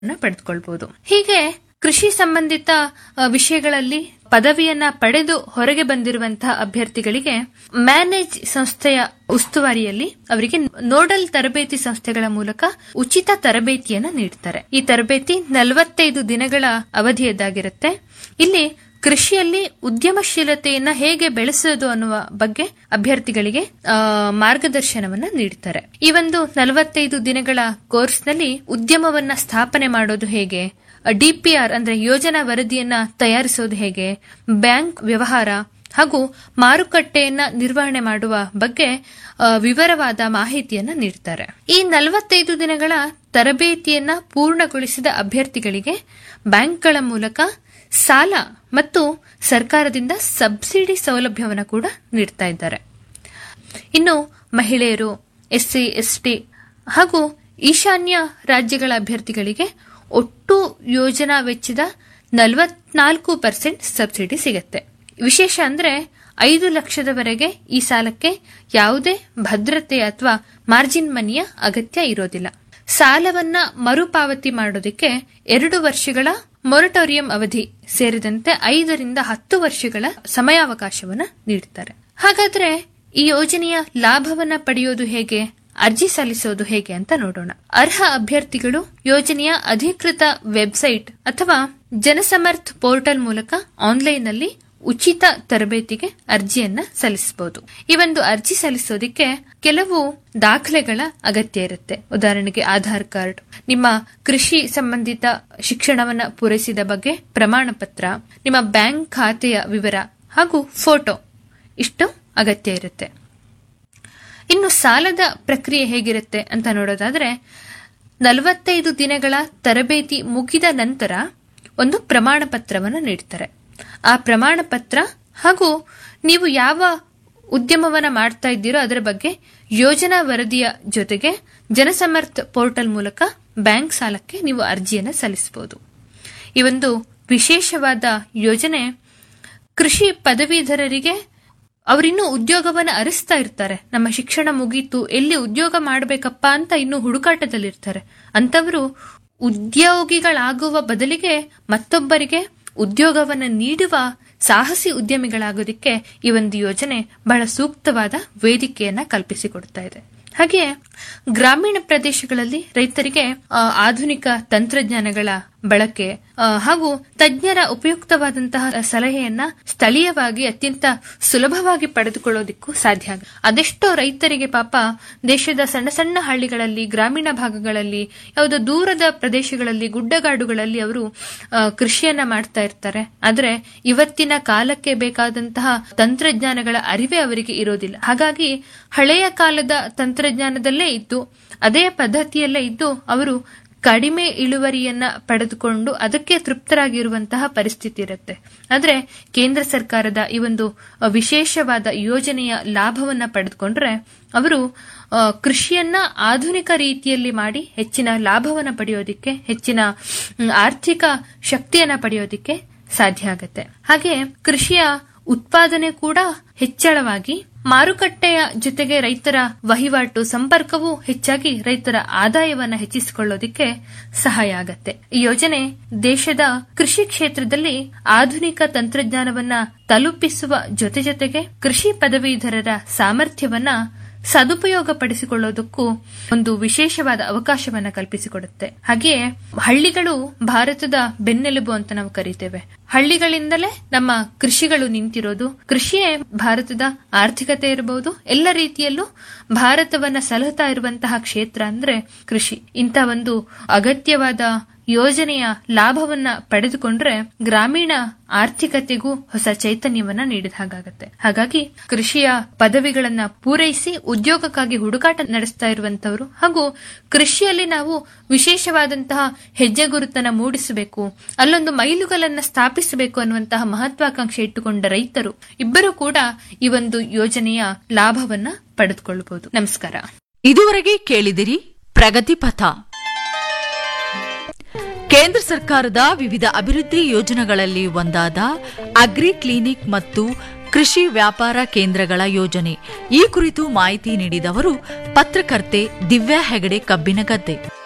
ಪಡೆದುಕೊಳ್ಬಹುದು ಹೀಗೆ ಕೃಷಿ ಸಂಬಂಧಿತ ಅ, ವಿಷಯಗಳಲ್ಲಿ ಪದವಿಯನ್ನ ಪಡೆದು ಹೊರಗೆ ಬಂದಿರುವಂತಹ ಅಭ್ಯರ್ಥಿಗಳಿಗೆ ಮ್ಯಾನೇಜ್ ಸಂಸ್ಥೆಯ ಉಸ್ತುವಾರಿಯಲ್ಲಿ ಅವರಿಗೆ ನೋಡಲ್ ತರಬೇತಿ ಸಂಸ್ಥೆಗಳ ಮೂಲಕ ಉಚಿತ ತರಬೇತಿಯನ್ನ ನೀಡ್ತಾರೆ ಈ ತರಬೇತಿ ನಲವತ್ತೈದು ದಿನಗಳ ಅವಧಿಯದ್ದಾಗಿರುತ್ತೆ ಇಲ್ಲಿ ಕೃಷಿಯಲ್ಲಿ ಉದ್ಯಮಶೀಲತೆಯನ್ನ ಹೇಗೆ ಬೆಳೆಸೋದು ಅನ್ನುವ ಬಗ್ಗೆ ಅಭ್ಯರ್ಥಿಗಳಿಗೆ ಆ, ಮಾರ್ಗದರ್ಶನವನ್ನ ನೀಡ್ತಾರೆ ಈ ಒಂದು ನಲವತ್ತೈದು ದಿನಗಳ ಕೋರ್ಸ್ನಲ್ಲಿ ಉದ್ಯಮವನ್ನ ಸ್ಥಾಪನೆ ಮಾಡೋದು ಹೇಗೆ ಡಿಪಿಆರ್ ಅಂದ್ರೆ ಯೋಜನಾ ವರದಿಯನ್ನ ತಯಾರಿಸೋದು ಹೇಗೆ ಬ್ಯಾಂಕ್ ವ್ಯವಹಾರ ಹಾಗೂ ಮಾರುಕಟ್ಟೆಯನ್ನ ನಿರ್ವಹಣೆ ಮಾಡುವ ಬಗ್ಗೆ ಆ, ವಿವರವಾದ ಮಾಹಿತಿಯನ್ನ ನೀಡ್ತಾರೆ ಈ ನಲವತ್ತೈದು ದಿನಗಳ ತರಬೇತಿಯನ್ನ ಪೂರ್ಣಗೊಳಿಸಿದ ಅಭ್ಯರ್ಥಿಗಳಿಗೆ ಬ್ಯಾಂಕ್ಗಳ ಮೂಲಕ ಸಾಲ ಮತ್ತು ಸರ್ಕಾರದಿಂದ ಸಬ್ಸಿಡಿ ಸೌಲಭ್ಯವನ್ನು ಕೂಡ ನೀಡ್ತಾ ಇದ್ದಾರೆ ಇನ್ನು ಮಹಿಳೆಯರು ಎಸ್ಸಿ ಎಸ್ಟಿ ಹಾಗೂ ಈಶಾನ್ಯ ರಾಜ್ಯಗಳ ಅಭ್ಯರ್ಥಿಗಳಿಗೆ ಒಟ್ಟು ಯೋಜನಾ ವೆಚ್ಚದ ನಲವತ್ನಾಲ್ಕು ಪರ್ಸೆಂಟ್ ಸಬ್ಸಿಡಿ ಸಿಗುತ್ತೆ ವಿಶೇಷ ಅಂದ್ರೆ ಐದು ಲಕ್ಷದವರೆಗೆ ಈ ಸಾಲಕ್ಕೆ ಯಾವುದೇ ಭದ್ರತೆ ಅಥವಾ ಮಾರ್ಜಿನ್ ಮನಿಯ ಅಗತ್ಯ ಇರೋದಿಲ್ಲ ಸಾಲವನ್ನ ಮರುಪಾವತಿ ಮಾಡೋದಕ್ಕೆ ಎರಡು ವರ್ಷಗಳ ಮೊರಟೋರಿಯಂ ಅವಧಿ ಸೇರಿದಂತೆ ಐದರಿಂದ ಹತ್ತು ವರ್ಷಗಳ ಸಮಯಾವಕಾಶವನ್ನ ನೀಡುತ್ತಾರೆ ಹಾಗಾದ್ರೆ ಈ ಯೋಜನೆಯ ಲಾಭವನ್ನ ಪಡೆಯೋದು ಹೇಗೆ ಅರ್ಜಿ ಸಲ್ಲಿಸೋದು ಹೇಗೆ ಅಂತ ನೋಡೋಣ ಅರ್ಹ ಅಭ್ಯರ್ಥಿಗಳು ಯೋಜನೆಯ ಅಧಿಕೃತ ವೆಬ್ಸೈಟ್ ಅಥವಾ ಜನಸಮರ್ಥ್ ಪೋರ್ಟಲ್ ಮೂಲಕ ಆನ್ಲೈನ್ನಲ್ಲಿ ಉಚಿತ ತರಬೇತಿಗೆ ಅರ್ಜಿಯನ್ನ ಸಲ್ಲಿಸಬಹುದು ಈ ಒಂದು ಅರ್ಜಿ ಸಲ್ಲಿಸೋದಕ್ಕೆ ಕೆಲವು ದಾಖಲೆಗಳ ಅಗತ್ಯ ಇರುತ್ತೆ ಉದಾಹರಣೆಗೆ ಆಧಾರ್ ಕಾರ್ಡ್ ನಿಮ್ಮ ಕೃಷಿ ಸಂಬಂಧಿತ ಶಿಕ್ಷಣವನ್ನ ಪೂರೈಸಿದ ಬಗ್ಗೆ ಪ್ರಮಾಣ ಪತ್ರ ನಿಮ್ಮ ಬ್ಯಾಂಕ್ ಖಾತೆಯ ವಿವರ ಹಾಗೂ ಫೋಟೋ ಇಷ್ಟು ಅಗತ್ಯ ಇರುತ್ತೆ ಇನ್ನು ಸಾಲದ ಪ್ರಕ್ರಿಯೆ ಹೇಗಿರುತ್ತೆ ಅಂತ ನೋಡೋದಾದ್ರೆ ನಲವತ್ತೈದು ದಿನಗಳ ತರಬೇತಿ ಮುಗಿದ ನಂತರ ಒಂದು ಪ್ರಮಾಣ ಪತ್ರವನ್ನು ನೀಡ್ತಾರೆ ಆ ಪ್ರಮಾಣ ಪತ್ರ ಹಾಗೂ ನೀವು ಯಾವ ಉದ್ಯಮವನ್ನ ಮಾಡ್ತಾ ಇದ್ದೀರೋ ಅದರ ಬಗ್ಗೆ ಯೋಜನಾ ವರದಿಯ ಜೊತೆಗೆ ಜನಸಮರ್ಥ ಪೋರ್ಟಲ್ ಮೂಲಕ ಬ್ಯಾಂಕ್ ಸಾಲಕ್ಕೆ ನೀವು ಅರ್ಜಿಯನ್ನು ಸಲ್ಲಿಸಬಹುದು ಈ ಒಂದು ವಿಶೇಷವಾದ ಯೋಜನೆ ಕೃಷಿ ಪದವೀಧರರಿಗೆ ಅವರಿನ್ನೂ ಉದ್ಯೋಗವನ್ನ ಅರಿಸ್ತಾ ಇರ್ತಾರೆ ನಮ್ಮ ಶಿಕ್ಷಣ ಮುಗೀತು ಎಲ್ಲಿ ಉದ್ಯೋಗ ಮಾಡಬೇಕಪ್ಪ ಅಂತ ಇನ್ನು ಹುಡುಕಾಟದಲ್ಲಿರ್ತಾರೆ ಅಂತವರು ಉದ್ಯೋಗಿಗಳಾಗುವ ಬದಲಿಗೆ ಮತ್ತೊಬ್ಬರಿಗೆ ಉದ್ಯೋಗವನ್ನ ನೀಡುವ ಸಾಹಸಿ ಉದ್ಯಮಿಗಳಾಗೋದಿಕ್ಕೆ ಈ ಒಂದು ಯೋಜನೆ ಬಹಳ ಸೂಕ್ತವಾದ ವೇದಿಕೆಯನ್ನ ಕಲ್ಪಿಸಿಕೊಡ್ತಾ ಇದೆ ಹಾಗೆ ಗ್ರಾಮೀಣ ಪ್ರದೇಶಗಳಲ್ಲಿ ರೈತರಿಗೆ ಆ, ಆಧುನಿಕ ತಂತ್ರಜ್ಞಾನಗಳ ಬಳಕೆ ಆ, ಹಾಗೂ ತಜ್ಞರ ಉಪಯುಕ್ತವಾದಂತಹ ಸಲಹೆಯನ್ನ ಸ್ಥಳೀಯವಾಗಿ ಅತ್ಯಂತ ಸುಲಭವಾಗಿ ಪಡೆದುಕೊಳ್ಳೋದಿಕ್ಕೂ ಸಾಧ್ಯ ಆಗ ಅದೆಷ್ಟೋ ರೈತರಿಗೆ ಪಾಪ ದೇಶದ ಸಣ್ಣ ಸಣ್ಣ ಹಳ್ಳಿಗಳಲ್ಲಿ ಗ್ರಾಮೀಣ ಭಾಗಗಳಲ್ಲಿ ಯಾವುದೋ ದೂರದ ಪ್ರದೇಶಗಳಲ್ಲಿ ಗುಡ್ಡಗಾಡುಗಳಲ್ಲಿ ಅವರು ಆ, ಕೃಷಿಯನ್ನ ಮಾಡ್ತಾ ಇರ್ತಾರೆ ಆದ್ರೆ ಇವತ್ತಿನ ಕಾಲಕ್ಕೆ ಬೇಕಾದಂತಹ ತಂತ್ರಜ್ಞಾನಗಳ ಅರಿವೇ ಅವರಿಗೆ ಇರೋದಿಲ್ಲ ಹಾಗಾಗಿ ಹಳೆಯ ಕಾಲದ ತಂತ್ರಜ್ಞಾನದಲ್ಲೇ ಇದ್ದು ಅದೇ ಪದ್ಧತಿಯಲ್ಲೇ ಇದ್ದು ಅವರು ಕಡಿಮೆ ಇಳುವರಿಯನ್ನ ಪಡೆದುಕೊಂಡು ಅದಕ್ಕೆ ತೃಪ್ತರಾಗಿರುವಂತಹ ಪರಿಸ್ಥಿತಿ ಇರುತ್ತೆ ಆದ್ರೆ ಕೇಂದ್ರ ಸರ್ಕಾರದ ಈ ಒಂದು ಅ, ವಿಶೇಷವಾದ ಯೋಜನೆಯ ಲಾಭವನ್ನ ಪಡೆದುಕೊಂಡ್ರೆ ಅವರು ಆ, ಕೃಷಿಯನ್ನ ಆಧುನಿಕ ರೀತಿಯಲ್ಲಿ ಮಾಡಿ ಹೆಚ್ಚಿನ ಲಾಭವನ್ನ ಪಡೆಯೋದಿಕ್ಕೆ ಹೆಚ್ಚಿನ ಮ್, ಆರ್ಥಿಕ ಶಕ್ತಿಯನ್ನ ಪಡೆಯೋದಿಕ್ಕೆ ಸಾಧ್ಯ ಆಗುತ್ತೆ ಹಾಗೆ ಕೃಷಿಯ ಉತ್ಪಾದನೆ ಕೂಡ ಹೆಚ್ಚಳವಾಗಿ ಮಾರುಕಟ್ಟೆಯ ಜೊತೆಗೆ ರೈತರ ವಹಿವಾಟು ಸಂಪರ್ಕವೂ ಹೆಚ್ಚಾಗಿ ರೈತರ ಆದಾಯವನ್ನ ಹೆಚ್ಚಿಸಿಕೊಳ್ಳೋದಿಕ್ಕೆ ಸಹಾಯ ಆಗತ್ತೆ ಈ ಯೋಜನೆ ದೇಶದ ಕೃಷಿ ಕ್ಷೇತ್ರದಲ್ಲಿ ಆಧುನಿಕ ತಂತ್ರಜ್ಞಾನವನ್ನ ತಲುಪಿಸುವ ಜೊತೆ ಜೊತೆಗೆ ಕೃಷಿ ಪದವೀಧರರ ಸಾಮರ್ಥ್ಯವನ್ನ ಸದುಪಯೋಗ ಪಡಿಸಿಕೊಳ್ಳೋದಕ್ಕೂ ಒಂದು ವಿಶೇಷವಾದ ಅವಕಾಶವನ್ನ ಕಲ್ಪಿಸಿಕೊಡುತ್ತೆ ಹಾಗೆಯೇ ಹಳ್ಳಿಗಳು ಭಾರತದ ಬೆನ್ನೆಲುಬು ಅಂತ ನಾವು ಕರಿತೇವೆ ಹಳ್ಳಿಗಳಿಂದಲೇ ನಮ್ಮ ಕೃಷಿಗಳು ನಿಂತಿರೋದು ಕೃಷಿಯೇ ಭಾರತದ ಆರ್ಥಿಕತೆ ಇರಬಹುದು ಎಲ್ಲ ರೀತಿಯಲ್ಲೂ ಭಾರತವನ್ನ ಸಲಹುತ್ತಾ ಇರುವಂತಹ ಕ್ಷೇತ್ರ ಅಂದ್ರೆ ಕೃಷಿ ಇಂಥ ಒಂದು ಅಗತ್ಯವಾದ ಯೋಜನೆಯ ಲಾಭವನ್ನ ಪಡೆದುಕೊಂಡ್ರೆ ಗ್ರಾಮೀಣ ಆರ್ಥಿಕತೆಗೂ ಹೊಸ ಚೈತನ್ಯವನ್ನ ನೀಡಿದ ಹಾಗಾಗತ್ತೆ ಹಾಗಾಗಿ ಕೃಷಿಯ ಪದವಿಗಳನ್ನ ಪೂರೈಸಿ ಉದ್ಯೋಗಕ್ಕಾಗಿ ಹುಡುಕಾಟ ನಡೆಸ್ತಾ ಇರುವಂತವರು ಹಾಗೂ ಕೃಷಿಯಲ್ಲಿ ನಾವು ವಿಶೇಷವಾದಂತಹ ಹೆಜ್ಜೆ ಗುರುತನ್ನ ಮೂಡಿಸಬೇಕು ಅಲ್ಲೊಂದು ಮೈಲುಗಲನ್ನ ಸ್ಥಾಪಿಸಬೇಕು ಅನ್ನುವಂತಹ ಮಹತ್ವಾಕಾಂಕ್ಷೆ ಇಟ್ಟುಕೊಂಡ ರೈತರು ಇಬ್ಬರು ಕೂಡ ಈ ಒಂದು ಯೋಜನೆಯ ಲಾಭವನ್ನ ಪಡೆದುಕೊಳ್ಳಬಹುದು ನಮಸ್ಕಾರ ಇದುವರೆಗೆ ಕೇಳಿದಿರಿ ಪ್ರಗತಿ ಪಥ ಕೇಂದ್ರ ಸರ್ಕಾರದ ವಿವಿಧ ಅಭಿವೃದ್ಧಿ ಯೋಜನೆಗಳಲ್ಲಿ ಒಂದಾದ ಅಗ್ರಿ ಕ್ಲಿನಿಕ್ ಮತ್ತು ಕೃಷಿ ವ್ಯಾಪಾರ ಕೇಂದ್ರಗಳ ಯೋಜನೆ ಈ ಕುರಿತು ಮಾಹಿತಿ ನೀಡಿದವರು ಪತ್ರಕರ್ತೆ ದಿವ್ಯಾ ಹೆಗಡೆ ಕಬ್ಬಿನಗದ್ದೆ